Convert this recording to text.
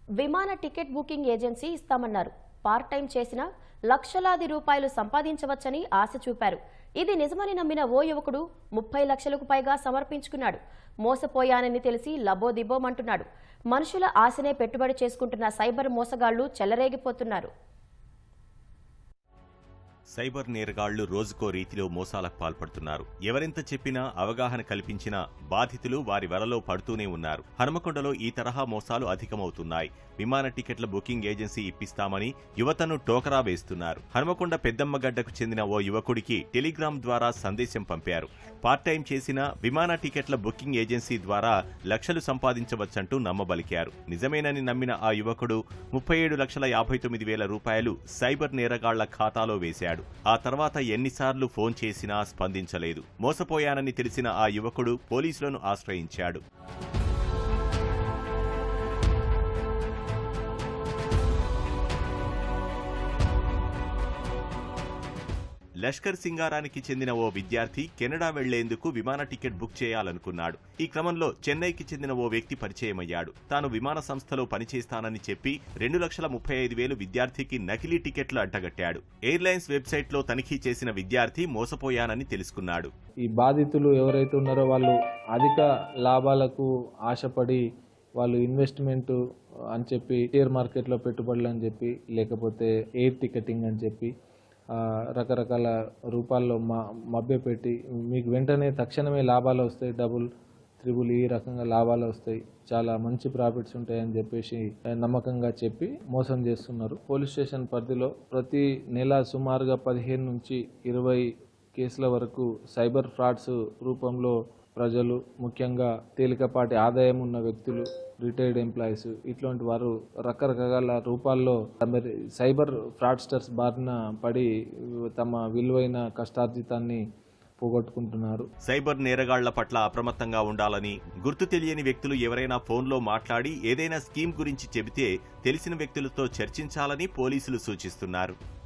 విమాన ticket booking agency ఇస్తామన్నారు part time చేసినా లక్షలాది రూపాయలు సంపాదించవచ్చని ఆశ చూపారు ఇది నిజమని నమ్మిన ఓ యువకుడు ముప్పై లక్షలకు పైగా సమర్పించుకున్నాడు మోసపోయానని తెలిసి లబోదిబోమంటున్నాడు మనుషుల ఆశనే పెట్టుబడి చేసుకుంటున్న సైబర్ మోసగాళ్లు చెలరేగిపోతున్నారు సైబర్ నేరగాళ్లు రోజుకో రీతిలో మోసాలకు పాల్పడుతున్నారు ఎవరెంత చెప్పినా అవగాహన కల్పించినా బాధితులు వారి వలలో పడుతూనే ఉన్నారు హనుమకొండలో ఈ తరహా మోసాలు అధికమవుతున్నాయి విమాన టికెట్ల బుకింగ్ ఏజెన్సీ ఇప్పిస్తామని యువతను టోకరా వేస్తున్నారు హనుమకొండ పెద్దమ్మగడ్డకు చెందిన ఓ యువకుడికి టెలిగ్రామ్ ద్వారా సందేశం పంపారు పార్ట్ టైం చేసిన విమాన టికెట్ల బుకింగ్ ఏజెన్సీ ద్వారా లక్షలు సంపాదించవచ్చంటూ నమ్మబలికారు నిజమేనని నమ్మిన ఆ యువకుడు ముప్పై ఏడు లక్షల యాభై తొమ్మిది వేల రూపాయలు సైబర్ నేరగాళ్ల ఖాతాలో వేశాడు ఆ తర్వాత ఎన్నిసార్లు ఫోన్ చేసినా స్పందించలేదు మోసపోయానని తెలిసిన ఆ యువకుడు పోలీసులను ఆశ్రయించాడు లష్కర్ సింగారానికి చెందిన ఓ విద్యార్థి కెనడా వెళ్లేందుకు విమాన టికెట్ బుక్ చేయాలనుకున్నాడు ఈ క్రమంలో చెన్నైకి చెందిన ఓ వ్యక్తి పరిచయమయ్యాడు తాను విమాన సంస్థలో పనిచేస్తానని చెప్పి రెండు లక్షల ముప్పై ఐదు వేలు విద్యార్థికి నకిలీ టికెట్లు అడ్డగట్టాడు ఎయిర్లైన్స్ వెబ్సైట్లో తనిఖీ చేసిన విద్యార్థి మోసపోయానని తెలుసుకున్నాడు ఈ బాధితులు ఎవరైతే ఉన్నారో వాళ్ళు అధిక లాభాలకు ఆశపడి వాళ్ళు ఇన్వెస్ట్మెంట్ అని చెప్పి షేర్ మార్కెట్లో పెట్టుబడులు అని చెప్పి లేకపోతే ఎయిర్ టికెటింగ్ అని చెప్పి ఆ, రకరకాల రూపాల్లో మా మభ్యపెట్టి మీకు వెంటనే తక్షణమే లాభాలు వస్తాయి డబుల్ త్రిబుల్ ఈ రకంగా లాభాలు వస్తాయి చాలా మంచి ప్రాఫిట్స్ ఉంటాయని చెప్పేసి ఆ, నమ్మకంగా చెప్పి మోసం చేస్తున్నారు పోలీస్ స్టేషన్ పరిధిలో ప్రతి నెల సుమారుగా పదిహేను నుంచి ఇరవై కేసుల వరకు సైబర్ ఫ్రాడ్స్ రూపంలో ప్రజలు ముఖ్యంగా తేలికపాటి ఆదాయం ఉన్న వ్యక్తులు రిటైర్డ్ ఎంప్లాయీస్ ఇట్లాంటి వారు రకరకాల రూపాల్లో మరి సైబర్ ఫ్రాడ్స్టర్స్ బారిన పడి తమ విలువైన కష్టార్జితాన్ని పోగొట్టుకుంటున్నారు సైబర్ నేరగాళ్ల పట్ల అప్రమత్తంగా ఉండాలని గుర్తు తెలియని వ్యక్తులు ఎవరైనా ఫోన్లో మాట్లాడి ఏదైనా స్కీమ్ గురించి చెబితే తెలిసిన వ్యక్తులతో చర్చించాలని పోలీసులు సూచిస్తున్నారు